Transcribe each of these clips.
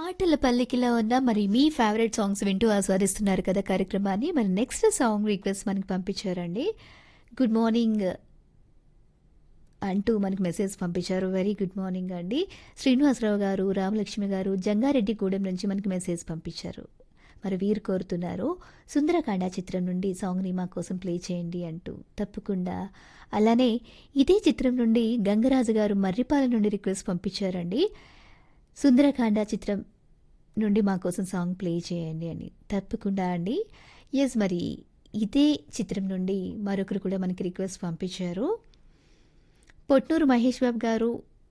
పాటల పల్లికిలో ఉన్న మరి మీ ఫేవరెట్ సాంగ్స్ వింటూ ఆస్వాదిస్తున్నారు కదా కార్యక్రమాన్ని మరి నెక్స్ట్ సాంగ్ రిక్వెస్ట్ మనకి పంపించారండి గుడ్ మార్నింగ్ అంటూ మనకి మెసేజ్ పంపించారు వెరీ గుడ్ మార్నింగ్ అండి శ్రీనివాసరావు గారు రామలక్ష్మి గారు జంగారెడ్డి గూడెం నుంచి మనకి మెసేజ్ పంపించారు మరి వీరు కోరుతున్నారు సుందరకాండ చిత్రం నుండి సాంగ్ని మా కోసం ప్లే చేయండి అంటూ తప్పకుండా అలానే ఇదే చిత్రం నుండి గంగరాజు గారు మర్రిపాల నుండి రిక్వెస్ట్ పంపించారండి సుందరకాండ చిత్రం నుండి మా కోసం సాంగ్ ప్లే చేయండి అని తప్పకుండా అండి ఎస్ మరి ఇదే చిత్రం నుండి మరొకరు కూడా మనకి రిక్వెస్ట్ పంపించారు పొట్నూరు మహేష్ బాబు గారు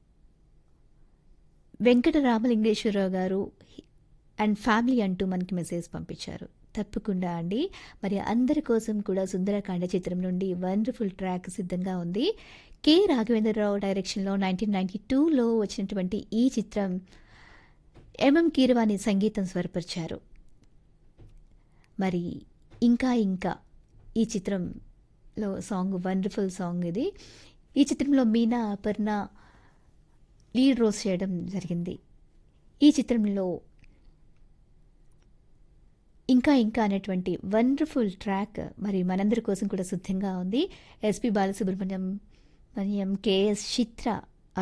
వెంకట రామలింగేశ్వరరావు గారు అండ్ ఫ్యామిలీ అంటూ మనకి మెసేజ్ పంపించారు తప్పకుండా అండి మరి అందరి కోసం కూడా సుందరకాండ చిత్రం నుండి వండర్ఫుల్ ట్రాక్ సిద్ధంగా ఉంది కె రాఘవేంద్రరావు డైరెక్షన్లో నైన్టీన్ నైన్టీ టూలో వచ్చినటువంటి ఈ చిత్రం ఎంఎం కీరవాణి సంగీతం స్వరపరిచారు మరి ఇంకా ఇంకా ఈ చిత్రంలో సాంగ్ వండర్ఫుల్ సాంగ్ ఇది ఈ చిత్రంలో మీనా అపర్ణ లీడ్ రోల్ చేయడం జరిగింది ఈ చిత్రంలో ఇంకా ఇంకా అనేటువంటి వండర్ఫుల్ ట్రాక్ మరి మనందరి కోసం కూడా సిద్ధంగా ఉంది ఎస్పి బాలసుబ్రహ్మణ్యం మణ్యం కేఎస్ చిత్ర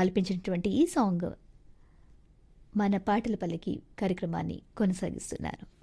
ఆలపించినటువంటి ఈ సాంగ్ మన పాటల పల్లకి కార్యక్రమాన్ని కొనసాగిస్తున్నారు